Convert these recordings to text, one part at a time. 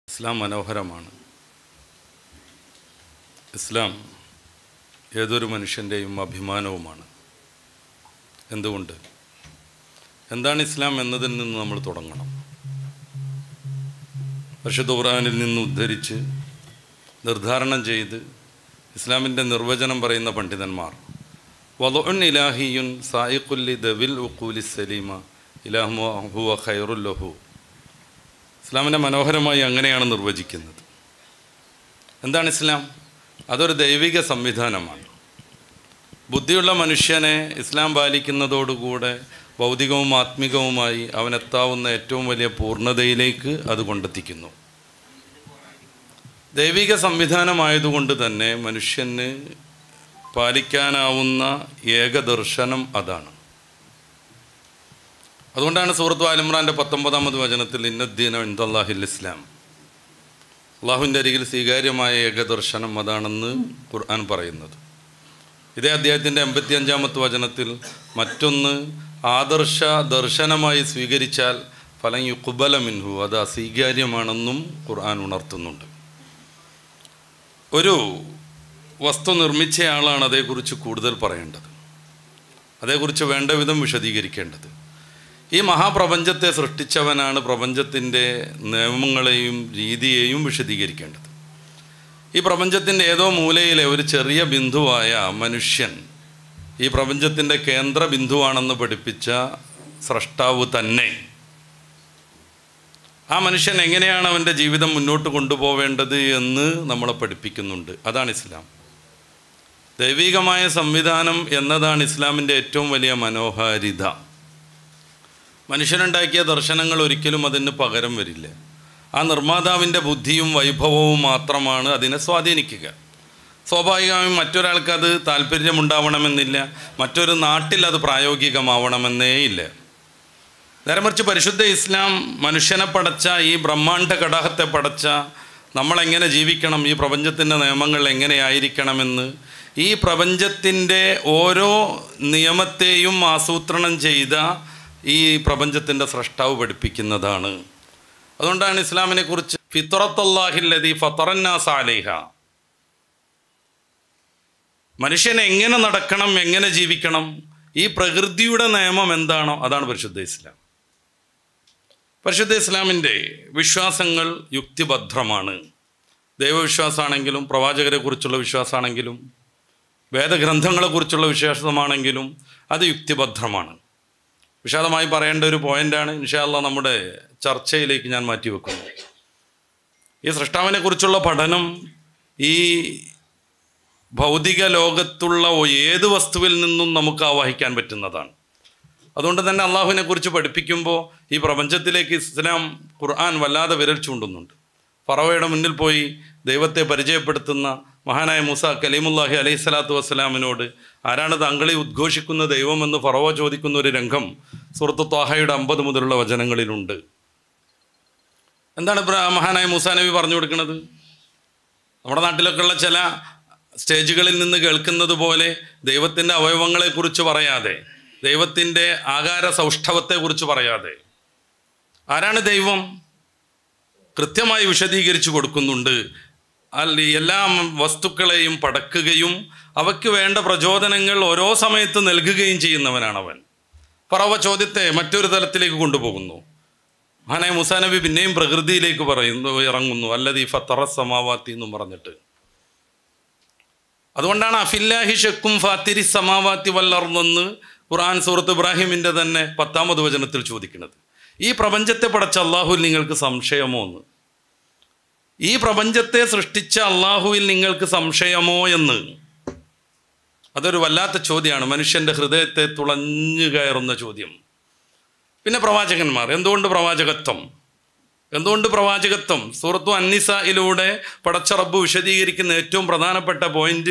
ഇസ്ലാം മനോഹരമാണ് ഇസ്ലാം ഏതൊരു മനുഷ്യൻ്റെയും അഭിമാനവുമാണ് എന്തുകൊണ്ട് എന്താണ് ഇസ്ലാം എന്നതിൽ നിന്ന് നമ്മൾ തുടങ്ങണം പരിശുദ്ധ ഖുർആനിൽ നിന്ന് ഉദ്ധരിച്ച് നിർദ്ധാരണം ചെയ്ത് ഇസ്ലാമിൻ്റെ നിർവചനം പറയുന്ന പണ്ഡിതന്മാർ വലുൻ ഇലാഹിയുൻ സായിഖുല്ലി ദവിൽ ഉക്കൂലി സലീമ ഇലാഹു ഹുവ ഖൈറുല്ലഹു ഇസ്ലാമിനെ മനോഹരമായി അങ്ങനെയാണ് നിർവചിക്കുന്നത് എന്താണ് ഇസ്ലാം അതൊരു ദൈവിക സംവിധാനമാണ് ബുദ്ധിയുള്ള മനുഷ്യനെ ഇസ്ലാം പാലിക്കുന്നതോടുകൂടെ ഭൗതികവും ആത്മികവുമായി അവനെത്താവുന്ന ഏറ്റവും വലിയ പൂർണ്ണതയിലേക്ക് അത് കൊണ്ടെത്തിക്കുന്നു ദൈവിക സംവിധാനമായതുകൊണ്ട് തന്നെ മനുഷ്യന് പാലിക്കാനാവുന്ന ഏകദർശനം അതാണ് അതുകൊണ്ടാണ് സൂറത്ത് ആലിമ്രാൻ്റെ പത്തൊമ്പതാമത് വചനത്തിൽ ഇന്നദ്ദീന ഇന്ദാഹിൽ ഇസ്ലാം അള്ളാഹുവിൻ്റെ അരികിൽ സ്വീകാര്യമായ ഏകദർശനം അതാണെന്ന് ഖുർആൻ പറയുന്നത് ഇതേ അദ്ദേഹത്തിൻ്റെ എൺപത്തിയഞ്ചാമത്തെ വചനത്തിൽ മറ്റൊന്ന് ആദർശ ദർശനമായി സ്വീകരിച്ചാൽ ഫലം യുക്കുബല മിൻഹു അത് അസ്വീകാര്യമാണെന്നും ഖുർആൻ ഉണർത്തുന്നുണ്ട് ഒരു വസ്തു നിർമ്മിച്ചയാളാണ് അതേക്കുറിച്ച് കൂടുതൽ പറയേണ്ടത് അതേക്കുറിച്ച് വേണ്ട വിധം വിശദീകരിക്കേണ്ടത് ഈ മഹാപ്രപഞ്ചത്തെ സൃഷ്ടിച്ചവനാണ് പ്രപഞ്ചത്തിൻ്റെ നിയമങ്ങളെയും രീതിയെയും വിശദീകരിക്കേണ്ടത് ഈ പ്രപഞ്ചത്തിൻ്റെ ഏതോ മൂലയിലെ ഒരു ചെറിയ ബിന്ദുവായ മനുഷ്യൻ ഈ പ്രപഞ്ചത്തിൻ്റെ കേന്ദ്ര ബിന്ദുവാണെന്ന് പഠിപ്പിച്ച സ്രഷ്ടാവ് തന്നെ ആ മനുഷ്യൻ എങ്ങനെയാണ് അവൻ്റെ ജീവിതം മുന്നോട്ട് കൊണ്ടുപോവേണ്ടത് എന്ന് നമ്മളെ പഠിപ്പിക്കുന്നുണ്ട് അതാണ് ഇസ്ലാം ദൈവികമായ സംവിധാനം എന്നതാണ് ഇസ്ലാമിൻ്റെ ഏറ്റവും വലിയ മനോഹാരിത മനുഷ്യനുണ്ടാക്കിയ ദർശനങ്ങൾ ഒരിക്കലും അതിന് പകരം വരില്ല ആ നിർമ്മാതാവിൻ്റെ ബുദ്ധിയും വൈഭവവും മാത്രമാണ് അതിനെ സ്വാധീനിക്കുക സ്വാഭാവികമായും മറ്റൊരാൾക്ക് അത് താല്പര്യമുണ്ടാവണമെന്നില്ല മറ്റൊരു നാട്ടിൽ അത് പ്രായോഗികമാവണമെന്നേ ഇല്ല നേരെ മറിച്ച് പരിശുദ്ധ ഇസ്ലാം മനുഷ്യനെ പടച്ച ഈ ബ്രഹ്മാണ്ഡ കടാഹത്തെ പടച്ച നമ്മളെങ്ങനെ ജീവിക്കണം ഈ പ്രപഞ്ചത്തിൻ്റെ നിയമങ്ങൾ എങ്ങനെയായിരിക്കണമെന്ന് ഈ പ്രപഞ്ചത്തിൻ്റെ ഓരോ നിയമത്തെയും ആസൂത്രണം ചെയ്ത ഈ പ്രപഞ്ചത്തിൻ്റെ സ്രഷ്ടാവ് പഠിപ്പിക്കുന്നതാണ് അതുകൊണ്ടാണ് ഇസ്ലാമിനെ കുറിച്ച് ഫിത്രത്തല്ലാഹില്ലതി ഫത്തറന്നാസ് ആലേഹ മനുഷ്യൻ എങ്ങനെ നടക്കണം എങ്ങനെ ജീവിക്കണം ഈ പ്രകൃതിയുടെ നിയമം എന്താണോ അതാണ് പരിശുദ്ധ ഇസ്ലാം പരിശുദ്ധ ഇസ്ലാമിൻ്റെ വിശ്വാസങ്ങൾ യുക്തിഭദ്രമാണ് ദൈവവിശ്വാസമാണെങ്കിലും പ്രവാചകരെ കുറിച്ചുള്ള വിശ്വാസമാണെങ്കിലും വേദഗ്രന്ഥങ്ങളെക്കുറിച്ചുള്ള വിശ്വാസമാണെങ്കിലും അത് യുക്തിഭദ്രമാണ് വിശാലമായി പറയേണ്ട ഒരു പോയിന്റാണ് ഇൻഷാല്ല നമ്മുടെ ചർച്ചയിലേക്ക് ഞാൻ മാറ്റിവെക്കുന്നു ഈ സൃഷ്ടാവിനെ കുറിച്ചുള്ള പഠനം ഈ ഭൗതിക ലോകത്തുള്ള ഏത് വസ്തുവിൽ നിന്നും നമുക്ക് ആവാഹിക്കാൻ പറ്റുന്നതാണ് അതുകൊണ്ട് തന്നെ അള്ളാഹുവിനെ കുറിച്ച് പഠിപ്പിക്കുമ്പോൾ ഈ പ്രപഞ്ചത്തിലേക്ക് ഇസ്ലാം ഖുർആൻ വല്ലാതെ വിരൽ ചൂണ്ടുന്നുണ്ട് ഫറവയുടെ മുന്നിൽ പോയി ദൈവത്തെ പരിചയപ്പെടുത്തുന്ന മഹാനായ മൂസ കലീമുല്ലാഹി അലൈഹി സ്വലാത്തു വസ്സലാമിനോട് ആരാണ് താങ്കളെ ഉദ്ഘോഷിക്കുന്ന ദൈവമെന്ന് ഫറവ ചോദിക്കുന്ന ഒരു രംഗം സുഹൃത്ത് ത്വാഹയുടെ അമ്പത് മുതലുള്ള വചനങ്ങളിലുണ്ട് എന്താണ് മഹാനായ മൂസാ നബി പറഞ്ഞു കൊടുക്കുന്നത് നമ്മുടെ നാട്ടിലൊക്കെയുള്ള ചില സ്റ്റേജുകളിൽ നിന്ന് കേൾക്കുന്നത് പോലെ ദൈവത്തിൻ്റെ അവയവങ്ങളെക്കുറിച്ച് പറയാതെ ദൈവത്തിൻ്റെ ആകാര സൗഷ്ഠവത്തെക്കുറിച്ച് പറയാതെ ആരാണ് ദൈവം കൃത്യമായി വിശദീകരിച്ചു കൊടുക്കുന്നുണ്ട് അല്ല എല്ലാ വസ്തുക്കളെയും പടക്കുകയും അവയ്ക്ക് വേണ്ട പ്രചോദനങ്ങൾ ഓരോ സമയത്ത് നൽകുകയും ചെയ്യുന്നവനാണ് അവൻ പറവ ചോദ്യത്തെ മറ്റൊരു തലത്തിലേക്ക് കൊണ്ടുപോകുന്നു മഹാനായ മുസാ നബി പിന്നെയും പ്രകൃതിയിലേക്ക് പറയുന്നു ഇറങ്ങുന്നു അല്ലത് ഈ ഫത്തറ സമാവാത്തി എന്നും പറഞ്ഞിട്ട് അതുകൊണ്ടാണ് അഫില്ലാഹി ഷെക്കും ഫാത്തിരി സമാവാത്തി വല്ലർന്നെന്ന് ഖുർആൻ സൂറത്ത് ഇബ്രാഹിമിൻ്റെ തന്നെ പത്താമത് വചനത്തിൽ ചോദിക്കുന്നത് ഈ പ്രപഞ്ചത്തെ പടച്ച അള്ളാഹുവിൽ നിങ്ങൾക്ക് സംശയമോ എന്ന് ഈ പ്രപഞ്ചത്തെ സൃഷ്ടിച്ച അള്ളാഹുവിൽ നിങ്ങൾക്ക് സംശയമോ എന്ന് അതൊരു വല്ലാത്ത ചോദ്യമാണ് മനുഷ്യൻ്റെ ഹൃദയത്തെ തുളഞ്ഞു കയറുന്ന ചോദ്യം പിന്നെ പ്രവാചകന്മാർ എന്തുകൊണ്ട് പ്രവാചകത്വം എന്തുകൊണ്ട് പ്രവാചകത്വം സൂറത്തു അന്നിസയിലൂടെ പടച്ച റബ്ബ് വിശദീകരിക്കുന്ന ഏറ്റവും പ്രധാനപ്പെട്ട പോയിന്റ്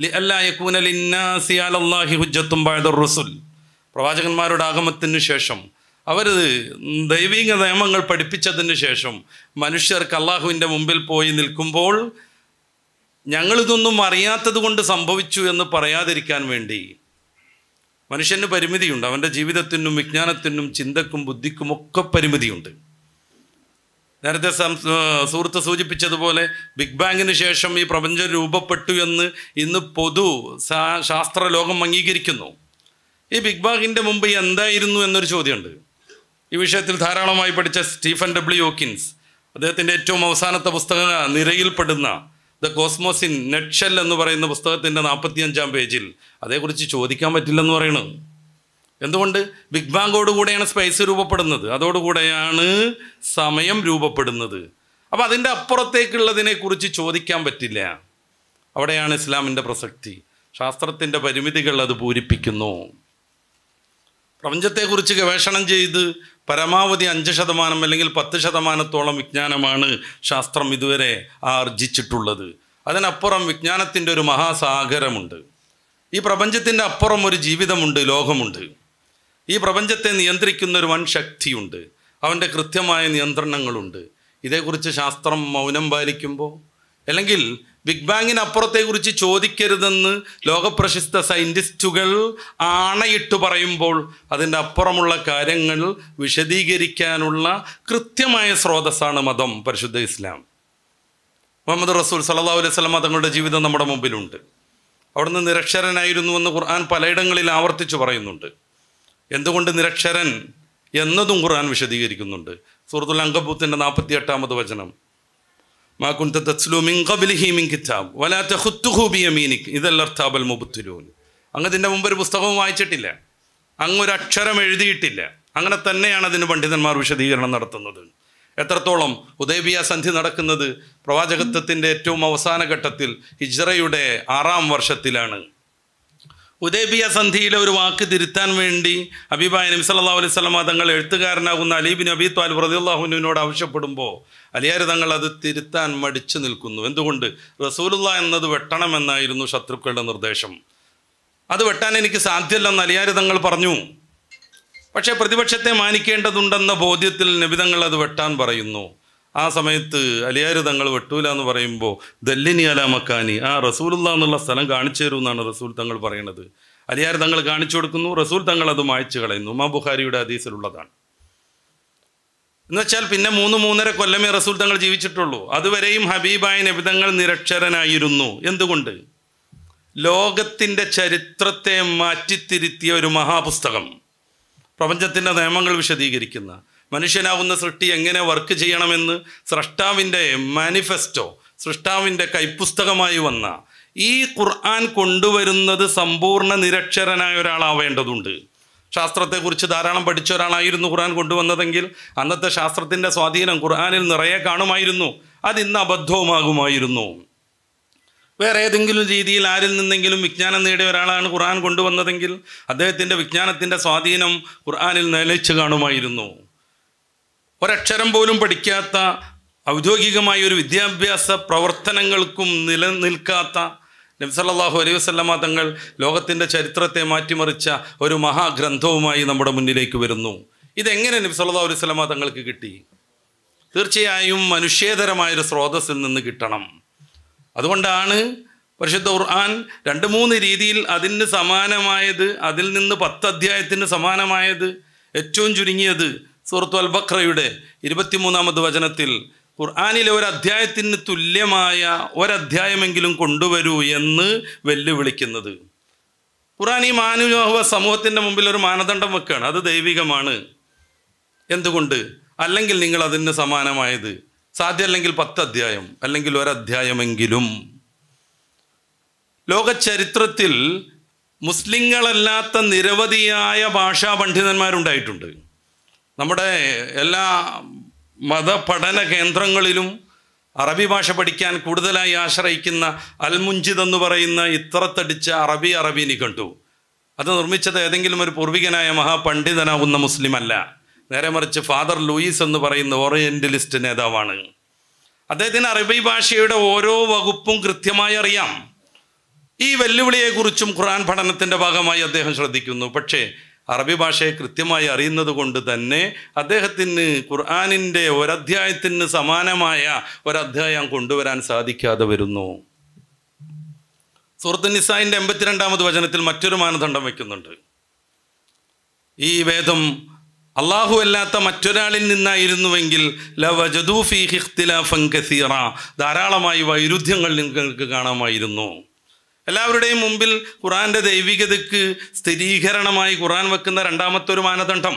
അല്ലാഹി ഹുജ്ജത്തും ബാദർ റസുൽ പ്രവാചകന്മാരുടെ ആഗമത്തിന് ശേഷം അവർ ദൈവിക നിയമങ്ങൾ പഠിപ്പിച്ചതിന് ശേഷം മനുഷ്യർക്ക് അള്ളാഹുവിൻ്റെ മുമ്പിൽ പോയി നിൽക്കുമ്പോൾ ഞങ്ങളിതൊന്നും അറിയാത്തത് കൊണ്ട് സംഭവിച്ചു എന്ന് പറയാതിരിക്കാൻ വേണ്ടി മനുഷ്യന് പരിമിതിയുണ്ട് അവൻ്റെ ജീവിതത്തിനും വിജ്ഞാനത്തിനും ചിന്തക്കും ബുദ്ധിക്കും ഒക്കെ പരിമിതിയുണ്ട് നേരത്തെ സം- ഏർ സുഹൃത്ത് സൂചിപ്പിച്ചതുപോലെ ബിഗ് ബാങ്ങിന് ശേഷം ഈ പ്രപഞ്ചം രൂപപ്പെട്ടു എന്ന് ഇന്ന് പൊതു സാ- ശാസ്ത്ര ലോകം അംഗീകരിക്കുന്നു ഈ ബിഗ് ബാങ്ങിൻ്റെ മുമ്പ് എന്തായിരുന്നു എന്നൊരു ചോദ്യമുണ്ട് ഈ വിഷയത്തിൽ ധാരാളമായി പഠിച്ച സ്റ്റീഫൻ ഡബ്ല്യു ഹോക്കിൻസ് അദ്ദേഹത്തിൻ്റെ ഏറ്റവും അവസാനത്തെ പുസ്തക നിരയിൽപ്പെടുന്ന ദ കോസ്മോസ് ഇൻ നെറ്റ്ഷെൽ എന്ന് പറയുന്ന പുസ്തകത്തിൻ്റെ നാൽപ്പത്തിയഞ്ചാം പേജിൽ അതേക്കുറിച്ച് ചോദിക്കാൻ പറ്റില്ലെന്ന് പറയണു എന്തുകൊണ്ട് ബിഗ് ബാങ്കോടുകൂടെയാണ് സ്പേസ് രൂപപ്പെടുന്നത് അതോടുകൂടെയാണ് സമയം രൂപപ്പെടുന്നത് അപ്പോൾ അതിൻ്റെ അപ്പുറത്തേക്കുള്ളതിനെക്കുറിച്ച് ചോദിക്കാൻ പറ്റില്ല അവിടെയാണ് ഇസ്ലാമിൻ്റെ പ്രസക്തി ശാസ്ത്രത്തിൻ്റെ പരിമിതികൾ അത് പൂരിപ്പിക്കുന്നു പ്രപഞ്ചത്തെക്കുറിച്ച് ഗവേഷണം ചെയ്ത് പരമാവധി അഞ്ച് ശതമാനം അല്ലെങ്കിൽ പത്ത് ശതമാനത്തോളം വിജ്ഞാനമാണ് ശാസ്ത്രം ഇതുവരെ ആർജിച്ചിട്ടുള്ളത് അതിനപ്പുറം വിജ്ഞാനത്തിൻ്റെ ഒരു മഹാസാഗരമുണ്ട് ഈ പ്രപഞ്ചത്തിൻ്റെ അപ്പുറം ഒരു ജീവിതമുണ്ട് ലോകമുണ്ട് ഈ പ്രപഞ്ചത്തെ നിയന്ത്രിക്കുന്ന ഒരു വൻ ശക്തിയുണ്ട് അവൻ്റെ കൃത്യമായ നിയന്ത്രണങ്ങളുണ്ട് ഇതേക്കുറിച്ച് ശാസ്ത്രം മൗനം പാലിക്കുമ്പോൾ അല്ലെങ്കിൽ ബിഗ് ബാങ്ങിനപ്പുറത്തെക്കുറിച്ച് ചോദിക്കരുതെന്ന് ലോകപ്രശസ്ത സയൻറ്റിസ്റ്റുകൾ ആണയിട്ട് പറയുമ്പോൾ അതിൻ്റെ അപ്പുറമുള്ള കാര്യങ്ങൾ വിശദീകരിക്കാനുള്ള കൃത്യമായ സ്രോതസ്സാണ് മതം പരിശുദ്ധ ഇസ്ലാം മുഹമ്മദ് റസൂൽ സല്ലല്ലാഹു അലൈഹി വസല്ലം തങ്ങളുടെ ജീവിതം നമ്മുടെ മുമ്പിലുണ്ട് അവിടുന്ന് നിരക്ഷരനായിരുന്നുവെന്ന് ഖുർആൻ പലയിടങ്ങളിൽ ആവർത്തിച്ചു പറയുന്നുണ്ട് എന്തുകൊണ്ട് നിരക്ഷരൻ എന്നതും ഖുർആൻ വിശദീകരിക്കുന്നുണ്ട് സൂറത്തുൽ അങ്കബൂത്തിൻ്റെ നാൽപ്പത്തി എട്ടാമത് വചനം മാ കുൻത തത്സ്ലു മിൻ ഖബ്ലിഹി മിൻ കിതാബ് വലാ തഖുത്തുഹു ബിയമീനിക് ഇദല്ലർതാബൽ മുബ്തിലൂൻ അങ്ങ് ഇതിൻ്റെ മുമ്പ് ഒരു പുസ്തകവും വായിച്ചിട്ടില്ല അങ്ങ് ഒരു അക്ഷരം എഴുതിയിട്ടില്ല അങ്ങനെ തന്നെയാണ് അതിന് പണ്ഡിതന്മാർ വിശദീകരണം നടത്തുന്നത് എത്രത്തോളം ഉദയബിയ സന്ധി നടക്കുന്നത് പ്രവാചകത്വത്തിൻ്റെ ഏറ്റവും അവസാന ഘട്ടത്തിൽ ഹിജ്റയുടെ ആറാം വർഷത്തിലാണ് ഉദയബിയ സന്ധിയിലെ ഒരു വാക്ക് തിരുത്താൻ വേണ്ടി അബീബായ നബി സല്ലല്ലാഹു അലൈഹി സ്വലമ തങ്ങൾ എഴുത്തുകാരനാകുന്ന അലീബിൻ അബി ത്വാലിബ് റളിയല്ലാഹുവിനോട് ആവശ്യപ്പെടുമ്പോൾ അലിയാർ തങ്ങൾ അത് തിരുത്താൻ മടിച്ചു നിൽക്കുന്നു എന്തുകൊണ്ട് റസൂലുള്ള എന്നത് വെട്ടണമെന്നായിരുന്നു ശത്രുക്കളുടെ നിർദ്ദേശം അത് വെട്ടാൻ എനിക്ക് സാധ്യമല്ലെന്ന് അലിയാർ തങ്ങൾ പറഞ്ഞു പക്ഷേ പ്രതിപക്ഷത്തെ മാനിക്കേണ്ടതുണ്ടെന്ന ബോധ്യത്തിൽ നബിതങ്ങൾ അത് വെട്ടാൻ പറയുന്നു ആ സമയത്ത് അലിയാർ തങ്ങൾ വെട്ടൂല എന്ന് പറയുമ്പോൾ ദല്ലിനി അല മക്കാനി ആ റസൂലുള്ള എന്നുള്ള സ്ഥലം കാണിച്ചു തരൂ എന്നാണ് റസൂൽ തങ്ങൾ പറയുന്നത് അലിയാർ തങ്ങൾ കാണിച്ചു കൊടുക്കുന്നു റസൂൽ തങ്ങൾ അത് മായ്ച്ചു കളയുന്നു ഉമാ ബുഖാരിയുടെ ഹദീസിലുള്ളതാണ് എന്നുവെച്ചാൽ പിന്നെ മൂന്ന് മൂന്നര കൊല്ലമേ റസൂൽ തങ്ങൾ ജീവിച്ചിട്ടുള്ളൂ അതുവരെയും ഹബീബായ നബിതങ്ങൾ നിരക്ഷരനായിരുന്നു എന്തുകൊണ്ട് ലോകത്തിൻ്റെ ചരിത്രത്തെ മാറ്റിത്തിരുത്തിയ ഒരു മഹാപുസ്തകം പ്രപഞ്ചത്തിൻ്റെ നിയമങ്ങൾ വിശദീകരിക്കുന്ന മനുഷ്യനാവുന്ന സൃഷ്ടി എങ്ങനെ വർക്ക് ചെയ്യണമെന്ന് സ്രഷ്ടാവിൻ്റെ മാനിഫെസ്റ്റോ സൃഷ്ടാവിൻ്റെ കൈപ്പുസ്തകമായി വന്ന ഈ ഖുർആൻ കൊണ്ടുവരുന്നത് സമ്പൂർണ്ണ നിരക്ഷരനായ ഒരാളാവേണ്ടതുണ്ട് ശാസ്ത്രത്തെക്കുറിച്ച് ധാരാളം പഠിച്ച ഒരാളായിരുന്നു ഖുർആൻ കൊണ്ടുവന്നതെങ്കിൽ അന്നത്തെ ശാസ്ത്രത്തിൻ്റെ സ്വാധീനം ഖുർആനിൽ നിറയെ കാണുമായിരുന്നു അതിന്ന് അബദ്ധവുമാകുമായിരുന്നു വേറെ ഏതെങ്കിലും രീതിയിൽ ആരിൽ നിന്നെങ്കിലും വിജ്ഞാനം നേടിയ ഒരാളാണ് ഖുർആൻ കൊണ്ടുവന്നതെങ്കിൽ അദ്ദേഹത്തിൻ്റെ വിജ്ഞാനത്തിൻ്റെ സ്വാധീനം ഖുർആനിൽ നിലച്ചു കാണുമായിരുന്നു ഒരക്ഷരം പോലും പഠിക്കാത്ത ഔദ്യോഗികമായ ഒരു വിദ്യാഭ്യാസ പ്രവർത്തനങ്ങൾക്കും നിലനിൽക്കാത്ത നബ്സല്ലാഹു അലൈഹി വസ്ലമ തങ്ങൾ ലോകത്തിൻ്റെ ചരിത്രത്തെ മാറ്റിമറിച്ച ഒരു മഹാഗ്രന്ഥവുമായി നമ്മുടെ മുന്നിലേക്ക് വരുന്നു ഇതെങ്ങനെ നബി സല്ലല്ലാഹു അലൈഹി വസല്ലമ തങ്ങൾക്ക് കിട്ടി തീർച്ചയായും മനുഷ്യേതരമായൊരു സ്രോതസ്സിൽ നിന്ന് കിട്ടണം അതുകൊണ്ടാണ് പരിശുദ്ധ ഖുർആൻ രണ്ട് മൂന്ന് രീതിയിൽ അതിന് സമാനമായത് അതിൽ നിന്ന് പത്ത് അധ്യായത്തിന് സമാനമായത് ഏറ്റവും ചുരുങ്ങിയത് സൂറത്തു അൽ ബക്രയുടെ ഇരുപത്തിമൂന്നാമത് വചനത്തിൽ ഖുർആാനിലെ ഒരു അധ്യായത്തിന് തുല്യമായ ഒരധ്യായമെങ്കിലും കൊണ്ടുവരൂ എന്ന് വെല്ലുവിളിക്കുന്നത് ഖുർആൻ ഈ മാനുവ സമൂഹത്തിൻ്റെ മുമ്പിൽ ഒരു മാനദണ്ഡം വെക്കുകയാണ് അത് ദൈവികമാണ് എന്തുകൊണ്ട് അല്ലെങ്കിൽ നിങ്ങൾ അതിന് സമാനമായത് സാധ്യമല്ലെങ്കിൽ പത്ത് അധ്യായം അല്ലെങ്കിൽ ഒരധ്യായമെങ്കിലും ലോക ചരിത്രത്തിൽ മുസ്ലിങ്ങളല്ലാത്ത നിരവധിയായ ഭാഷാ പണ്ഡിതന്മാരുണ്ടായിട്ടുണ്ട് നമ്മുടെ എല്ലാ മതപഠന കേന്ദ്രങ്ങളിലും അറബി ഭാഷ പഠിക്കാൻ കൂടുതലായി ആശ്രയിക്കുന്ന അൽ മുഞ്ചിദ് എന്ന് പറയുന്ന ഇത്രത്തടിച്ച അറബി അറബീനി കണ്ടു അത് നിർമ്മിച്ചത് ഏതെങ്കിലും ഒരു പൂർവികനായ മഹാപണ്ഡിതനാവുന്ന മുസ്ലിം അല്ല നേരെ മറിച്ച് ഫാദർ ലൂയിസ് എന്ന് പറയുന്ന ഓറിയന്റലിസ്റ്റ് നേതാവാണ് അദ്ദേഹത്തിന് അറബി ഭാഷയുടെ ഓരോ വകുപ്പും കൃത്യമായി അറിയാം ഈ വെല്ലുവിളിയെക്കുറിച്ചും ഖുർആൻ പഠനത്തിൻ്റെ ഭാഗമായി അദ്ദേഹം ശ്രദ്ധിക്കുന്നു പക്ഷേ അറബി ഭാഷയെ കൃത്യമായി അറിയുന്നത് കൊണ്ട് തന്നെ അദ്ദേഹത്തിന് ഖുർആാനിൻ്റെ ഒരധ്യായത്തിന് സമാനമായ ഒരധ്യായം കൊണ്ടുവരാൻ സാധിക്കാതെ വരുന്നു സുഹൃത്ത് നിസായിൻ്റെ എൺപത്തിരണ്ടാമത് വചനത്തിൽ മറ്റൊരു മാനദണ്ഡം വയ്ക്കുന്നുണ്ട് ഈ വേദം അള്ളാഹു അല്ലാത്ത മറ്റൊരാളിൽ നിന്നായിരുന്നുവെങ്കിൽ ലവജദൂ ഫീഹി ഇഖ്തിലാഫൻ കസീറ ധാരാളമായി വൈരുദ്ധ്യങ്ങൾ നിങ്ങൾക്ക് കാണാമായിരുന്നു എല്ലാവരുടെയും മുമ്പിൽ ഖുറാന്റെ ദൈവികതയ്ക്ക് സ്ഥിരീകരണമായി ഖുറാൻ വെക്കുന്ന രണ്ടാമത്തെ ഒരു മാനദണ്ഡം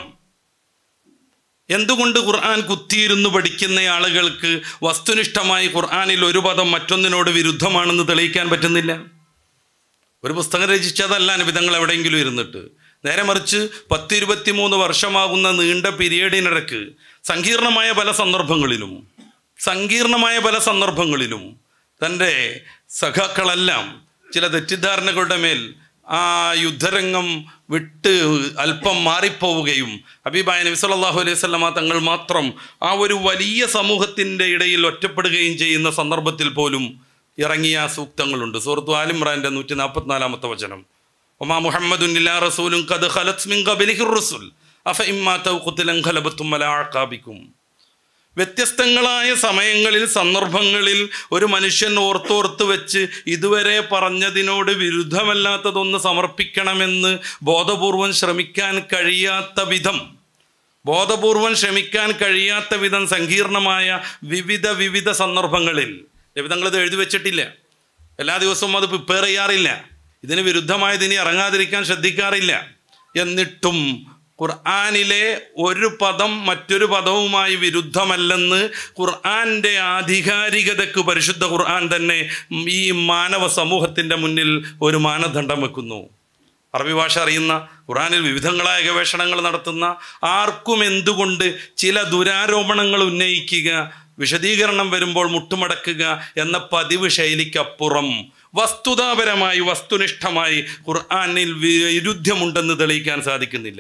എന്തുകൊണ്ട് ഖുർആൻ കുത്തിയിരുന്നു പഠിക്കുന്ന ആളുകൾക്ക് വസ്തുനിഷ്ഠമായി ഖുർആനിൽ ഒരു പദം മറ്റൊന്നിനോട് വിരുദ്ധമാണെന്ന് തെളിയിക്കാൻ പറ്റുന്നില്ല ഒരു പുസ്തകം രചിച്ചതല്ല അനുവിധങ്ങൾ എവിടെയെങ്കിലും ഇരുന്നിട്ട് നേരെ മറിച്ച് പത്തിരുപത്തി മൂന്ന് വർഷമാകുന്ന നീണ്ട പീരിയഡിനിടക്ക് സങ്കീർണമായ പല സന്ദർഭങ്ങളിലും സങ്കീർണമായ പല സന്ദർഭങ്ങളിലും തൻ്റെ സഖാക്കളെല്ലാം ചില തെറ്റിദ്ധാരണകളുടെ മേൽ ആ യുദ്ധരംഗം വിട്ട് അല്പം മാറിപ്പോവുകയും ഹബീബായ നബി സല്ലല്ലാഹു അലൈഹി വസല്ലമ തങ്ങൾ മാത്രം ആ ഒരു വലിയ സമൂഹത്തിൻ്റെ ഇടയിൽ ഒറ്റപ്പെടുകയും ചെയ്യുന്ന സന്ദർഭത്തിൽ പോലും ഇറങ്ങിയ സൂക്തങ്ങളുണ്ട് സൂറത്തു ആലിമ്രാൻ്റെ നൂറ്റി നാൽപ്പത്തിനാലാമത്തെ വചനം ഒമാ മുഹമ്മദുൻ ഇല്ലാ റസൂലും ഖദ് ഖലത് മിൻ ഖബലിഹിർ റസുൽ അഫ ഇമ്മാ തൗഖുതിലൻ ഖലബത്തും അലാ അഖാബിക്കും വ്യത്യസ്തങ്ങളായ സമയങ്ങളിൽ സന്ദർഭങ്ങളിൽ ഒരു മനുഷ്യൻ ഓർത്തോർത്ത് വെച്ച് ഇതുവരെ പറഞ്ഞതിനോട് വിരുദ്ധമല്ലാത്തതൊന്ന് സമർപ്പിക്കണമെന്ന് ബോധപൂർവം ശ്രമിക്കാൻ കഴിയാത്ത വിധം ബോധപൂർവം ശ്രമിക്കാൻ കഴിയാത്ത വിധം സങ്കീർണമായ വിവിധ വിവിധ സന്ദർഭങ്ങളിൽ ലഭിതങ്ങൾ ഇത് എഴുതി വെച്ചിട്ടില്ല എല്ലാ ദിവസവും അത് പ്രിപ്പയർ ചെയ്യാറില്ല ഇതിന് വിരുദ്ധമായത് ഇനി ഇറങ്ങാതിരിക്കാൻ ശ്രദ്ധിക്കാറില്ല എന്നിട്ടും ഖുർആാനിലെ ഒരു പദം മറ്റൊരു പദവുമായി വിരുദ്ധമല്ലെന്ന് ഖുർആന്റെ ആധികാരികതയ്ക്ക് പരിശുദ്ധ ഖുർആൻ തന്നെ ഈ മാനവ സമൂഹത്തിൻ്റെ മുന്നിൽ ഒരു മാനദണ്ഡം വെക്കുന്നു അറബി ഭാഷ അറിയുന്ന ഖുറാനിൽ വിവിധങ്ങളായ ഗവേഷണങ്ങൾ നടത്തുന്ന ആർക്കും എന്തുകൊണ്ട് ചില ദുരാരോപണങ്ങൾ ഉന്നയിക്കുക വിശദീകരണം വരുമ്പോൾ മുട്ടുമടക്കുക എന്ന പതിവ് ശൈലിക്കപ്പുറം വസ്തുതാപരമായി വസ്തുനിഷ്ഠമായി ഖുർആാനിൽ വൈരുദ്ധ്യമുണ്ടെന്ന് തെളിയിക്കാൻ സാധിക്കുന്നില്ല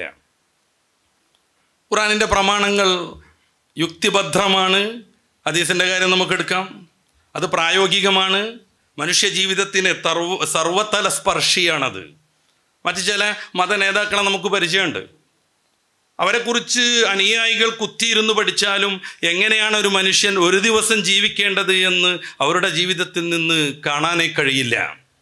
ഖുറാനിൻ്റെ പ്രമാണങ്ങൾ യുക്തിഭദ്രമാണ് ഹദീസിൻ്റെ കാര്യം നമുക്കെടുക്കാം അത് പ്രായോഗികമാണ് മനുഷ്യ ജീവിതത്തിന് തർവ സർവതല സ്പർശിയാണത് മറ്റു ചില മത നേതാക്കളെ നമുക്ക് പരിചയമുണ്ട് അവരെക്കുറിച്ച് അനുയായികൾ കുത്തിയിരുന്ന് പഠിച്ചാലും എങ്ങനെയാണ് ഒരു മനുഷ്യൻ ഒരു ദിവസം ജീവിക്കേണ്ടത് എന്ന് അവരുടെ ജീവിതത്തിൽ നിന്ന് കാണാനേ കഴിയില്ല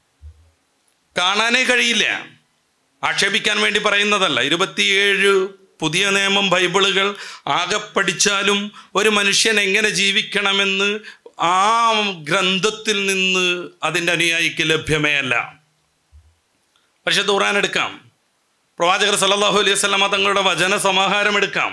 കാണാനേ കഴിയില്ല ആക്ഷേപിക്കാൻ വേണ്ടി പറയുന്നതല്ല ഇരുപത്തിയേഴ് പുതിയ നിയമം ബൈബിളുകൾ ആകെ പഠിച്ചാലും ഒരു മനുഷ്യൻ എങ്ങനെ ജീവിക്കണമെന്ന് ആ ഗ്രന്ഥത്തിൽ നിന്ന് അതിൻ്റെ അനുയായിക്ക് ലഭ്യമേ അല്ല പക്ഷെ ഖുർആൻ എടുക്കാം പ്രവാചകർ സല്ലല്ലാഹു അലൈഹി വസല്ലമ തങ്ങളുടെ വചന സമാഹാരം എടുക്കാം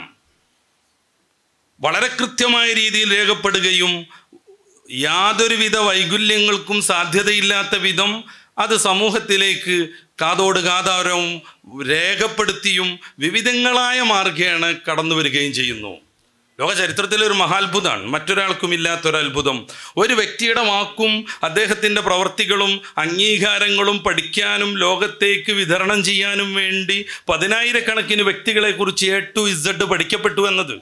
വളരെ കൃത്യമായ രീതിയിൽ രേഖപ്പെടുകയും യാതൊരുവിധ വൈകുല്യങ്ങൾക്കും സാധ്യതയില്ലാത്ത വിധം അത് സമൂഹത്തിലേക്ക് കാതോട് കാതാരവും രേഖപ്പെടുത്തിയും വിവിധങ്ങളായ മാർഗേണ കടന്നു വരികയും ചെയ്യുന്നു ലോക ചരിത്രത്തിലെ ഒരു മഹാത്ഭുതമാണ് മറ്റൊരാൾക്കും ഇല്ലാത്തൊരു അത്ഭുതം ഒരു വ്യക്തിയുടെ വാക്കും അദ്ദേഹത്തിൻ്റെ പ്രവർത്തികളും അംഗീകാരങ്ങളും പഠിക്കാനും ലോകത്തേക്ക് വിതരണം ചെയ്യാനും വേണ്ടി പതിനായിരക്കണക്കിന് വ്യക്തികളെക്കുറിച്ച് എ ടു ഇസഡ് പഠിക്കപ്പെട്ടു എന്നത്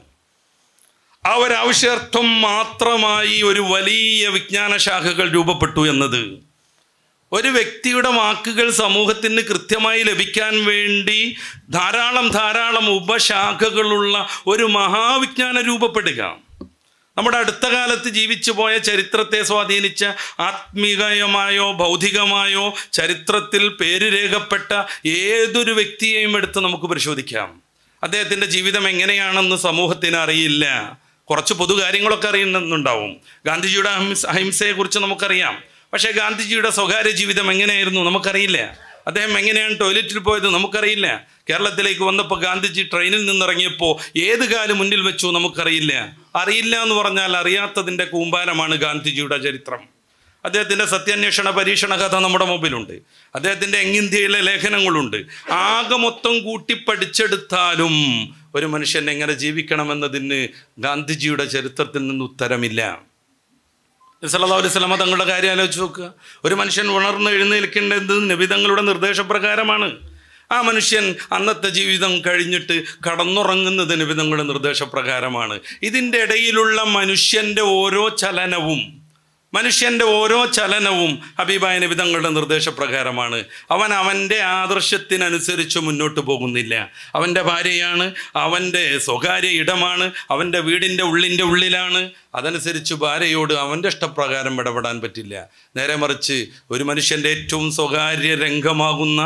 ആ ഒരാവശ്യാർത്ഥം മാത്രമായി ഒരു വലിയ വിജ്ഞാന ശാഖകൾ രൂപപ്പെട്ടു എന്നത് ഒരു വ്യക്തിയുടെ വാക്കുകൾ സമൂഹത്തിന് കൃത്യമായി ലഭിക്കാൻ വേണ്ടി ധാരാളം ധാരാളം ഉപശാഖകളുള്ള ഒരു മഹാവിജ്ഞാനം രൂപപ്പെടുക നമ്മുടെ അടുത്ത കാലത്ത് ജീവിച്ചു പോയ ചരിത്രത്തെ സ്വാധീനിച്ച ആത്മീകമായോ ഭൗതികമായോ ചരിത്രത്തിൽ പേര് രേഖപ്പെട്ട ഏതൊരു വ്യക്തിയെയും എടുത്ത് നമുക്ക് പരിശോധിക്കാം അദ്ദേഹത്തിൻ്റെ ജീവിതം എങ്ങനെയാണെന്ന് സമൂഹത്തിന് അറിയില്ല കുറച്ച് പൊതു കാര്യങ്ങളൊക്കെ അറിയുന്നുണ്ടാവും ഗാന്ധിജിയുടെ അഹിംസ അഹിംസയെക്കുറിച്ച് നമുക്കറിയാം പക്ഷേ ഗാന്ധിജിയുടെ സ്വകാര്യ ജീവിതം എങ്ങനെയായിരുന്നു നമുക്കറിയില്ല അദ്ദേഹം എങ്ങനെയാണ് ടോയ്ലറ്റിൽ പോയത് നമുക്കറിയില്ല കേരളത്തിലേക്ക് വന്നപ്പോൾ ഗാന്ധിജി ട്രെയിനിൽ നിന്നിറങ്ങിയപ്പോൾ ഏത് കാലം മുന്നിൽ വെച്ചു നമുക്കറിയില്ല അറിയില്ല എന്ന് പറഞ്ഞാൽ അറിയാത്തതിൻ്റെ കൂമ്പാരമാണ് ഗാന്ധിജിയുടെ ചരിത്രം അദ്ദേഹത്തിൻ്റെ സത്യാന്വേഷണ പരീക്ഷണ കഥ നമ്മുടെ മുമ്പിലുണ്ട് അദ്ദേഹത്തിൻ്റെ എങ്ങിന്ത്യയിലെ ലേഖനങ്ങളുണ്ട് ആകെ മൊത്തം കൂട്ടി പഠിച്ചെടുത്താലും ഒരു മനുഷ്യൻ എങ്ങനെ ജീവിക്കണമെന്നതിന് ഗാന്ധിജിയുടെ ചരിത്രത്തിൽ നിന്ന് ഉത്തരമില്ല സല്ലല്ലാഹു അലൈഹി സ്വലമ തങ്ങളുടെ കാര്യം ആലോചിച്ച് നോക്കുക ഒരു മനുഷ്യൻ ഉണർന്ന് എഴുന്നേൽക്കേണ്ടത് നബിതങ്ങളുടെ നിർദ്ദേശപ്രകാരമാണ് ആ മനുഷ്യൻ അന്നത്തെ ജീവിതം കഴിഞ്ഞിട്ട് കടന്നുറങ്ങുന്നത് നബിതങ്ങളുടെ നിർദ്ദേശപ്രകാരമാണ് ഇതിൻ്റെ ഇടയിലുള്ള മനുഷ്യൻ്റെ ഓരോ ചലനവും മനുഷ്യൻ്റെ ഓരോ ചലനവും ഹബീബായ നബിതങ്ങളുടെ നിർദ്ദേശപ്രകാരമാണ് അവൻ അവൻ്റെ ആദർശത്തിനനുസരിച്ച് മുന്നോട്ട് പോകുന്നില്ല അവൻ്റെ ഭാര്യയാണ് അവൻ്റെ സ്വകാര്യ ഇടമാണ് അവൻ്റെ വീടിൻ്റെ ഉള്ളിൻ്റെ ഉള്ളിലാണ് അതനുസരിച്ച് ഭാര്യയോട് അവൻ്റെ ഇഷ്ടപ്രകാരം ഇടപെടാൻ പറ്റില്ല നേരെ മറിച്ച് ഒരു മനുഷ്യൻ്റെ ഏറ്റവും സ്വകാര്യ രംഗമാകുന്ന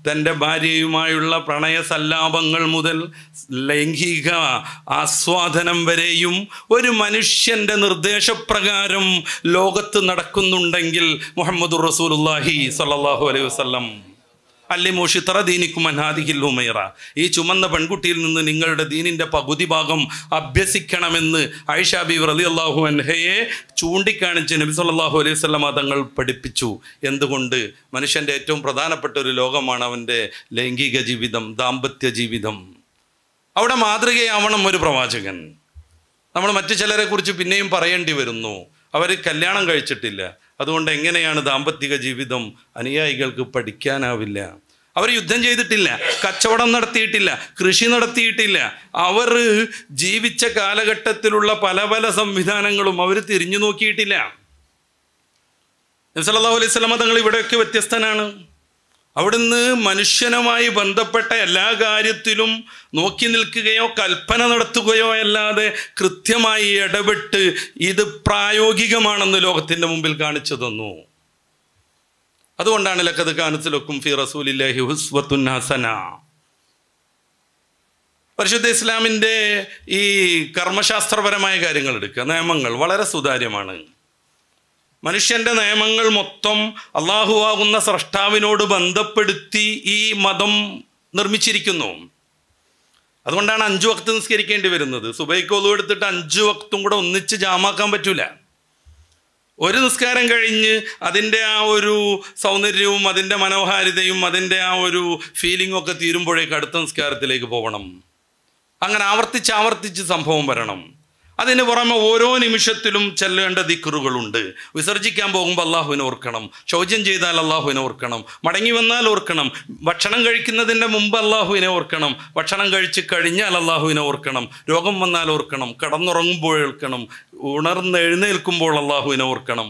തൻ്റെ ഭാര്യയുമായുള്ള പ്രണയ സല്ലാപങ്ങൾ മുതൽ ലൈംഗിക ആസ്വാദനം വരെയും ഒരു മനുഷ്യൻ്റെ നിർദ്ദേശപ്രകാരം ലോകത്ത് നടക്കുന്നുണ്ടെങ്കിൽ മുഹമ്മദ് റസൂലുല്ലാഹി സല്ലല്ലാഹു അലൈഹി വസല്ലം അല്ലിമോഷി തറ ദീനിക്കും അനാദിഹിൽ ഉമൈറ ഈ ചുമന്ന പെൺകുട്ടിയിൽ നിന്ന് നിങ്ങളുടെ ദീനിൻ്റെ പകുതി ഭാഗം അഭ്യസിക്കണമെന്ന് ഐഷ ബി റലി അള്ളാഹു അൻഹയെ ചൂണ്ടിക്കാണിച്ച് നബി സല്ലല്ലാഹു അലൈഹി വസല്ലമ തങ്ങൾ പഠിപ്പിച്ചു എന്തുകൊണ്ട് മനുഷ്യൻ്റെ ഏറ്റവും പ്രധാനപ്പെട്ട ഒരു ലോകമാണ് അവൻ്റെ ലൈംഗിക ജീവിതം ദാമ്പത്യ ജീവിതം അവിടെ മാതൃകയാവണം ഒരു പ്രവാചകൻ നമ്മൾ മറ്റു ചിലരെ കുറിച്ച് പിന്നെയും പറയേണ്ടി വരുന്നു അവർ കല്യാണം കഴിച്ചിട്ടില്ല അതുകൊണ്ട് എങ്ങനെയാണ് ദാമ്പത്തിക ജീവിതം അനുയായികൾക്ക് പഠിക്കാനാവില്ല അവർ യുദ്ധം ചെയ്തിട്ടില്ല കച്ചവടം നടത്തിയിട്ടില്ല കൃഷി നടത്തിയിട്ടില്ല അവർ ജീവിച്ച കാലഘട്ടത്തിലുള്ള പല പല സംവിധാനങ്ങളും അവർ തിരിഞ്ഞു നോക്കിയിട്ടില്ല നബി സല്ലല്ലാഹു അലൈഹി സ്വലമ തങ്ങൾ ഇവിടെയൊക്കെ വ്യത്യസ്തനാണ് അവിടുന്ന് മനുഷ്യനുമായി ബന്ധപ്പെട്ട എല്ലാ കാര്യത്തിലും നോക്കി നിൽക്കുകയോ കൽപ്പന നടത്തുകയോ അല്ലാതെ കൃത്യമായി ഇടപെട്ട് ഇത് പ്രായോഗികമാണെന്ന് ലോകത്തിൻ്റെ മുമ്പിൽ കാണിച്ചു തന്നു അതുകൊണ്ടാണ് ലക്കത് കാനത്തിലൊക്കും ഫി റസൂലില്ലാഹി ഹുസ്വത്തുൻ ഹസന പരിശുദ്ധ ഇസ്ലാമിൻ്റെ ഈ കർമ്മശാസ്ത്രപരമായ കാര്യങ്ങൾ എടുക്കുക നിയമങ്ങൾ വളരെ സുതാര്യമാണ് മനുഷ്യന്റെ നിയമങ്ങൾ മൊത്തം അള്ളാഹുവാകുന്ന സ്രഷ്ടാവിനോട് ബന്ധപ്പെടുത്തി ഈ മതം നിർമ്മിച്ചിരിക്കുന്നു അതുകൊണ്ടാണ് അഞ്ചു വക്ത് നിസ്കരിക്കേണ്ടി വരുന്നത് സുബൈക്കോതു എടുത്തിട്ട് അഞ്ചു വക്തും കൂടെ ഒന്നിച്ച് ജാമാക്കാൻ പറ്റൂല ഒരു നിസ്കാരം കഴിഞ്ഞ് അതിൻ്റെ ആ ഒരു സൗന്ദര്യവും അതിൻ്റെ മനോഹാരിതയും അതിൻ്റെ ആ ഒരു ഫീലിംഗും ഒക്കെ തീരുമ്പോഴേക്ക് അടുത്ത നിസ്കാരത്തിലേക്ക് പോകണം അങ്ങനെ ആവർത്തിച്ച് ആവർത്തിച്ച് സംഭവം വരണം അതിന് പുറമെ ഓരോ നിമിഷത്തിലും ചെല്ലേണ്ട ദിക്കറുകളുണ്ട് വിസർജിക്കാൻ പോകുമ്പോൾ അള്ളാഹുവിനെ ഓർക്കണം ശൗചം ചെയ്താൽ അള്ളാഹുവിനെ ഓർക്കണം മടങ്ങി വന്നാൽ ഓർക്കണം ഭക്ഷണം കഴിക്കുന്നതിൻ്റെ മുമ്പ് അള്ളാഹുവിനെ ഓർക്കണം ഭക്ഷണം കഴിച്ച് കഴിഞ്ഞാൽ അള്ളാഹുവിനെ ഓർക്കണം രോഗം വന്നാൽ ഓർക്കണം കിടന്നുറങ്ങുമ്പോൾ ഓർക്കണം ഉണർന്ന് എഴുന്നേൽക്കുമ്പോൾ അള്ളാഹുവിനെ ഓർക്കണം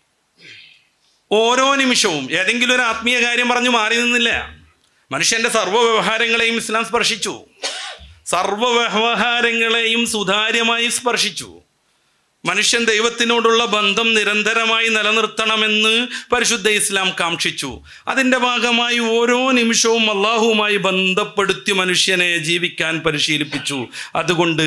ഓരോ നിമിഷവും ഏതെങ്കിലും ഒരു ആത്മീയ കാര്യം പറഞ്ഞു മാറി നിന്നില്ല മനുഷ്യന്റെ സർവ്വ വ്യവഹാരങ്ങളെയും ഇസ്ലാം സ്പർശിച്ചു സർവ്വ വ്യവഹാരങ്ങളെയും സുതാര്യമായി സ്പർശിച്ചു മനുഷ്യൻ ദൈവത്തിനോടുള്ള ബന്ധം നിരന്തരമായി നിലനിർത്തണമെന്ന് പരിശുദ്ധ ഇസ്ലാം കാക്ഷിച്ചു അതിൻ്റെ ഭാഗമായി ഓരോ നിമിഷവും അള്ളാഹുവുമായി ബന്ധപ്പെടുത്തി മനുഷ്യനെ ജീവിക്കാൻ പരിശീലിപ്പിച്ചു അതുകൊണ്ട്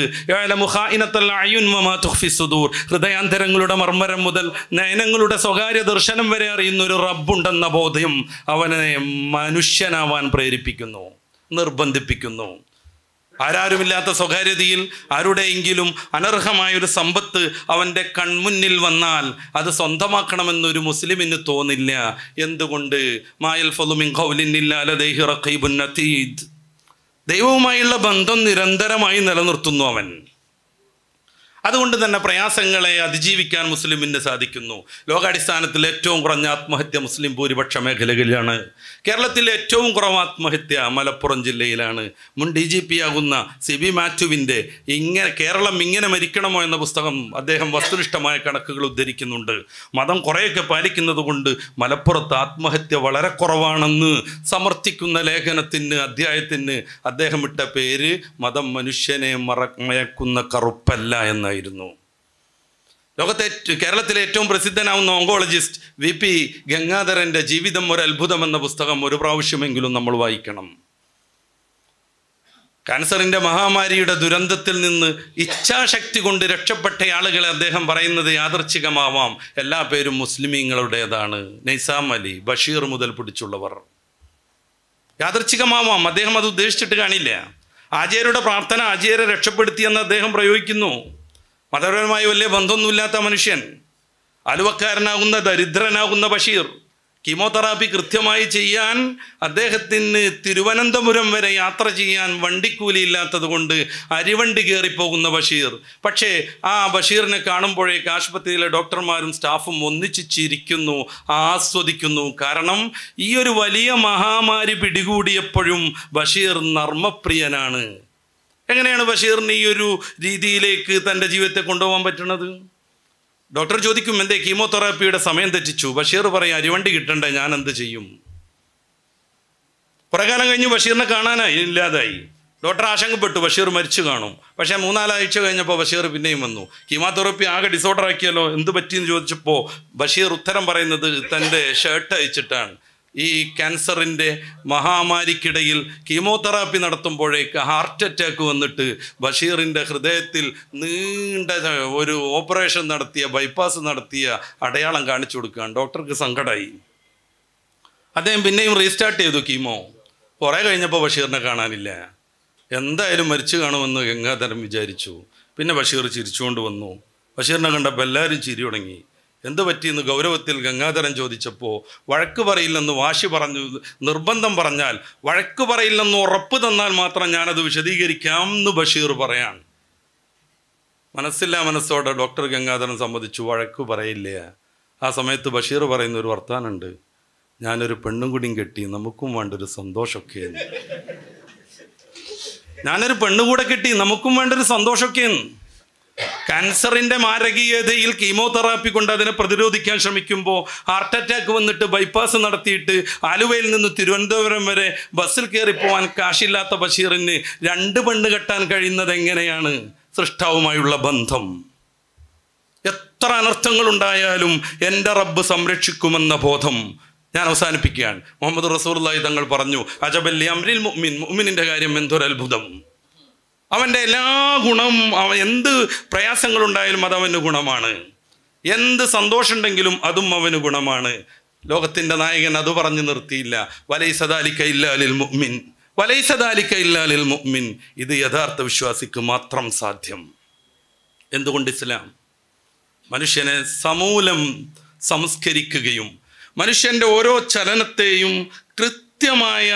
സുദൂർ ഹൃദയാന്തരങ്ങളുടെ മർമ്മരം മുതൽ നയനങ്ങളുടെ സ്വകാര്യ ദർശനം വരെ അറിയുന്ന ഒരു റബ്ബുണ്ടെന്ന ബോധ്യം അവനെ മനുഷ്യനാവാൻ പ്രേരിപ്പിക്കുന്നു നിർബന്ധിപ്പിക്കുന്നു ആരാരുമില്ലാത്ത സ്വകാര്യതയിൽ ആരുടെയെങ്കിലും അനർഹമായൊരു സമ്പത്ത് അവൻ്റെ കൺമുന്നിൽ വന്നാൽ അത് സ്വന്തമാക്കണമെന്നൊരു മുസ്ലിമിന് തോന്നില്ല എന്തുകൊണ്ട് മായൽ ഫലുമിൻ ദൈവവുമായുള്ള ബന്ധം നിരന്തരമായി നിലനിർത്തുന്നു അവൻ അതുകൊണ്ട് തന്നെ പ്രയാസങ്ങളെ അതിജീവിക്കാൻ മുസ്ലിമിന് സാധിക്കുന്നു ലോകാടിസ്ഥാനത്തിൽ ഏറ്റവും കുറഞ്ഞ ആത്മഹത്യ മുസ്ലിം ഭൂരിപക്ഷ മേഖലകളിലാണ് കേരളത്തിലെ ഏറ്റവും കുറവ് ആത്മഹത്യ മലപ്പുറം ജില്ലയിലാണ് മുൻ ഡി ജി പി ആകുന്ന സി ബി മാത്യുവിൻ്റെ ഇങ്ങനെ കേരളം ഇങ്ങനെ മരിക്കണമോ എന്ന പുസ്തകം അദ്ദേഹം വസ്തുനിഷ്ഠമായ കണക്കുകൾ ഉദ്ധരിക്കുന്നുണ്ട് മതം കുറേയൊക്കെ പാലിക്കുന്നത് കൊണ്ട് മലപ്പുറത്ത് ആത്മഹത്യ വളരെ കുറവാണെന്ന് സമർത്ഥിക്കുന്ന ലേഖനത്തിന് അധ്യായത്തിന് അദ്ദേഹം ഇട്ട പേര് മതം മനുഷ്യനെ മറമയക്കുന്ന കറുപ്പല്ല എന്നായിരുന്നു ലോകത്തെ ഏറ്റ- കേരളത്തിലെ ഏറ്റവും പ്രസിദ്ധനാവുന്ന ഓങ്കോളജിസ്റ്റ് വി പി ഗംഗാധരൻ്റെ ജീവിതം ഒരു അത്ഭുതം എന്ന പുസ്തകം ഒരു പ്രാവശ്യമെങ്കിലും നമ്മൾ വായിക്കണം ക്യാൻസറിൻ്റെ മഹാമാരിയുടെ ദുരന്തത്തിൽ നിന്ന് ഇച്ഛാശക്തി കൊണ്ട് രക്ഷപ്പെട്ട ആളുകളെ അദ്ദേഹം പറയുന്നത് യാദർച്ഛികമാവാം എല്ലാ പേരും മുസ്ലിമീങ്ങളുടേതാണ് നൈസാം അലി ബഷീർ മുതൽ പിടിച്ചുള്ളവർ യാദർച്ഛികമാവാം അദ്ദേഹം അത് ഉദ്ദേശിച്ചിട്ട് കാണില്ല ആചാര്യരുടെ പ്രാർത്ഥന ആചാര്യരെ രക്ഷപ്പെടുത്തിയെന്ന് അദ്ദേഹം പ്രയോഗിക്കുന്നു മതപരമായി വലിയ ബന്ധമൊന്നുമില്ലാത്ത മനുഷ്യൻ അലുവക്കാരനാകുന്ന ദരിദ്രനാകുന്ന ബഷീർ കീമോതെറാപ്പി കൃത്യമായി ചെയ്യാൻ അദ്ദേഹത്തിന് തിരുവനന്തപുരം വരെ യാത്ര ചെയ്യാൻ വണ്ടിക്കൂലി ഇല്ലാത്തത് കൊണ്ട് അരിവണ്ടി കയറിപ്പോകുന്ന ബഷീർ പക്ഷേ ആ ബഷീറിനെ കാണുമ്പോഴേക്ക് ആശുപത്രിയിലെ ഡോക്ടർമാരും സ്റ്റാഫും ഒന്നിച്ച് ചിരിക്കുന്നു ആസ്വദിക്കുന്നു കാരണം ഈ ഒരു വലിയ മഹാമാരി പിടികൂടിയപ്പോഴും ബഷീർ നർമ്മപ്രിയനാണ് എങ്ങനെയാണ് ബഷീറിന് ഈ ഒരു രീതിയിലേക്ക് തൻ്റെ ജീവിതത്തെ കൊണ്ടുപോകാൻ പറ്റുന്നത് ഡോക്ടർ ചോദിക്കും എന്തേ കീമോതെറാപ്പിയുടെ സമയം തെറ്റിച്ചു ബഷീർ പറയും അരിവണ്ടി കിട്ടണ്ടേ ഞാൻ എന്ത് ചെയ്യും കുറെ കാലം കഴിഞ്ഞ് ബഷീറിനെ കാണാനായി ഇല്ലാതായി ഡോക്ടർ ആശങ്കപ്പെട്ടു ബഷീർ മരിച്ചു കാണും പക്ഷേ മൂന്നാലാഴ്ച കഴിഞ്ഞപ്പോൾ ബഷീർ പിന്നെയും വന്നു കീമോതെറാപ്പി ആകെ ഡിസോർഡർ ആക്കിയല്ലോ എന്ത് പറ്റിയെന്ന് ചോദിച്ചപ്പോൾ ബഷീർ ഉത്തരം പറയുന്നത് തൻ്റെ ഷർട്ട് അയച്ചിട്ടാണ് ഈ ക്യാൻസറിൻ്റെ മഹാമാരിക്കിടയിൽ കീമോതെറാപ്പി നടത്തുമ്പോഴേക്ക് ഹാർട്ട് അറ്റാക്ക് വന്നിട്ട് ബഷീറിൻ്റെ ഹൃദയത്തിൽ നീണ്ട ഒരു ഓപ്പറേഷൻ നടത്തിയ ബൈപ്പാസ് നടത്തിയ അടയാളം കാണിച്ചു കൊടുക്കുകയാണ് ഡോക്ടർക്ക് സങ്കടമായി അദ്ദേഹം പിന്നെയും റീസ്റ്റാർട്ട് ചെയ്തു കീമോ കുറേ കഴിഞ്ഞപ്പോൾ ബഷീറിനെ കാണാനില്ല എന്തായാലും മരിച്ചു കാണുമെന്ന് ഗംഗാധരൻ വിചാരിച്ചു പിന്നെ ബഷീർ ചിരിച്ചുകൊണ്ട് വന്നു ബഷീറിനെ കണ്ടപ്പോൾ എല്ലാവരും ചിരി തുടങ്ങി എന്ത് പറ്റിയെന്ന് ഗൗരവത്തിൽ ഗംഗാധരൻ ചോദിച്ചപ്പോൾ വഴക്ക് പറയില്ലെന്ന് വാശി പറഞ്ഞു നിർബന്ധം പറഞ്ഞാൽ വഴക്ക് പറയില്ലെന്ന് ഉറപ്പ് തന്നാൽ മാത്രം ഞാനത് വിശദീകരിക്കാം എന്ന് ബഷീർ പറയാൻ മനസ്സില്ലാ മനസ്സോടെ ഡോക്ടർ ഗംഗാധരൻ സമ്മതിച്ചു വഴക്ക് പറയില്ല ആ സമയത്ത് ബഷീർ പറയുന്ന ഒരു വർത്താനുണ്ട് ഞാനൊരു പെണ്ണും കൂടിയും കെട്ടി നമുക്കും വേണ്ട ഒരു സന്തോഷമൊക്കെ എന്ന്. ഞാനൊരു പെണ്ണുകൂടെ കെട്ടി നമുക്കും വേണ്ട ഒരു സന്തോഷമൊക്കെ എന്ന്. ക്യാൻസറിന്റെ മാരകീയതയിൽ കീമോതെറാപ്പി കൊണ്ട് അതിനെ പ്രതിരോധിക്കാൻ ശ്രമിക്കുമ്പോൾ ഹാർട്ട് അറ്റാക്ക് വന്നിട്ട് ബൈപ്പാസ് നടത്തിയിട്ട് ആലുവയിൽ നിന്ന് തിരുവനന്തപുരം വരെ ബസ്സിൽ കയറി പോകാൻ കാശില്ലാത്ത ബഷീറിന് രണ്ട് പെണ്ണ് കെട്ടാൻ കഴിയുന്നത് എങ്ങനെയാണ് സൃഷ്ടാവുമായുള്ള ബന്ധം എത്ര അനർത്ഥങ്ങൾ ഉണ്ടായാലും എൻ്റെ റബ്ബ് സംരക്ഷിക്കുമെന്ന ബോധം ഞാൻ അവസാനിപ്പിക്കുകയാണ് മുഹമ്മദ് റസൂർലായി തങ്ങൾ പറഞ്ഞു അജബല്ലി അമ്രിൽ മുഅ്മിൻ മുഅ്മിനിൻ്റെ കാര്യം എന്തൊരത്ഭുതം അവൻ്റെ എല്ലാ ഗുണം അവൻ എന്ത് പ്രയാസങ്ങളുണ്ടായാലും അത് അവന് ഗുണമാണ് എന്ത് സന്തോഷമുണ്ടെങ്കിലും അതും അവന് ഗുണമാണ് ലോകത്തിൻ്റെ നായകൻ അത് പറഞ്ഞു നിർത്തിയില്ല വലൈസദാലിക്ക ഇല്ലാലിൽ മുഅ്മിൻ വലൈസദാലിക്ക ഇല്ലാലിൽ മുഅ്മിൻ ഇത് യഥാർത്ഥ വിശ്വാസിക്ക് മാത്രം സാധ്യം എന്തുകൊണ്ട് ഇസ്ലാം മനുഷ്യനെ സമൂലം സംസ്കരിക്കുകയും മനുഷ്യൻ്റെ ഓരോ ചലനത്തെയും കൃത്യമായ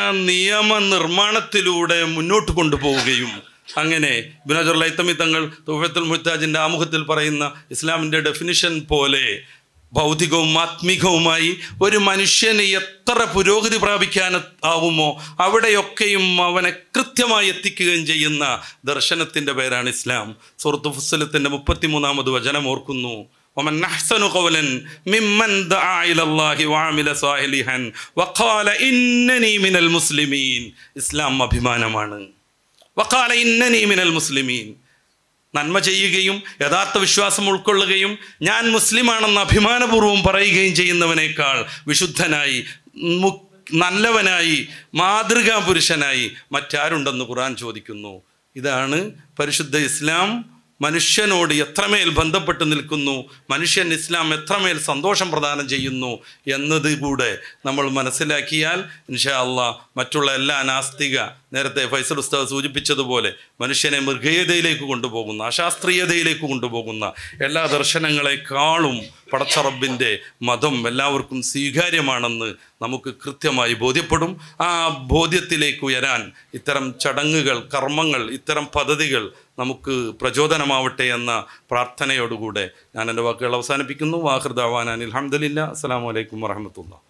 നിയമനിർമ്മാണത്തിലൂടെ മുന്നോട്ട് കൊണ്ടുപോവുകയും അങ്ങനെ ബിനാജുർലൈത്തമി തങ്ങൾ തുഫത്തുൽ മുഹ്താജിൻ്റെ ആമുഖത്തിൽ പറയുന്ന ഇസ്ലാമിൻ്റെ ഡെഫിനിഷൻ പോലെ ഭൗതികവും ആത്മീകവുമായി ഒരു മനുഷ്യന് എത്ര പുരോഗതി പ്രാപിക്കാൻ ആവുമോ അവിടെയൊക്കെയും അവനെ കൃത്യമായി എത്തിക്കുകയും ചെയ്യുന്ന ദർശനത്തിൻ്റെ പേരാണ് ഇസ്ലാം സുഹൃത്ത് ഫുസലത്തിൻ്റെ മുപ്പത്തിമൂന്നാമത് വചനം ഓർക്കുന്നു ومن أحسن قولا ممن دعا إلى الله وعمل صالحا وقال إنني من المسلمين ഇസ്ലാം അഭിമാനമാണ് വക്കാല ഇന്നനി മിനൽ മുസ്ലിമീൻ നന്മ ചെയ്യുകയും യഥാർത്ഥ വിശ്വാസം ഉൾക്കൊള്ളുകയും ഞാൻ മുസ്ലിമാണെന്ന് അഭിമാനപൂർവ്വം പറയുകയും ചെയ്യുന്നവനേക്കാൾ വിശുദ്ധനായി മു നല്ലവനായി മാതൃകാ പുരുഷനായി മറ്റാരുണ്ടെന്ന് ഖുർആൻ ചോദിക്കുന്നു ഇതാണ് പരിശുദ്ധ ഇസ്ലാം മനുഷ്യനോട് എത്രമേൽ ബന്ധപ്പെട്ട് നിൽക്കുന്നു മനുഷ്യൻ ഇസ്ലാം എത്രമേൽ സന്തോഷം പ്രദാനം ചെയ്യുന്നു എന്നത് കൂടെ നമ്മൾ മനസ്സിലാക്കിയാൽ ഇൻഷാ അള്ളാ മറ്റുള്ള എല്ലാ നാസ്തിക നേരത്തെ ഫൈസൽ ഉസ്താദ് സൂചിപ്പിച്ചതുപോലെ മനുഷ്യനെ മൃഗീയതയിലേക്ക് കൊണ്ടുപോകുന്ന അശാസ്ത്രീയതയിലേക്ക് കൊണ്ടുപോകുന്ന എല്ലാ ദർശനങ്ങളെക്കാളും പടച്ചറബിൻ്റെ മതം എല്ലാവർക്കും സ്വീകാര്യമാണെന്ന് നമുക്ക് കൃത്യമായി ബോധ്യപ്പെടും ആ ബോധ്യത്തിലേക്ക് ഉയരാൻ ഇത്തരം ചടങ്ങുകൾ കർമ്മങ്ങൾ ഇത്തരം പദ്ധതികൾ നമുക്ക് പ്രചോദനമാവട്ടെ എന്ന പ്രാർത്ഥനയോടുകൂടെ ഞാൻ എൻ്റെ വാക്കുകൾ അവസാനിപ്പിക്കുന്നു വാഹൃദാവാൻ അനിൽ അഹമ്മദില്ല അസ്സാം വലൈക്കും വാഹമത്തുള്ള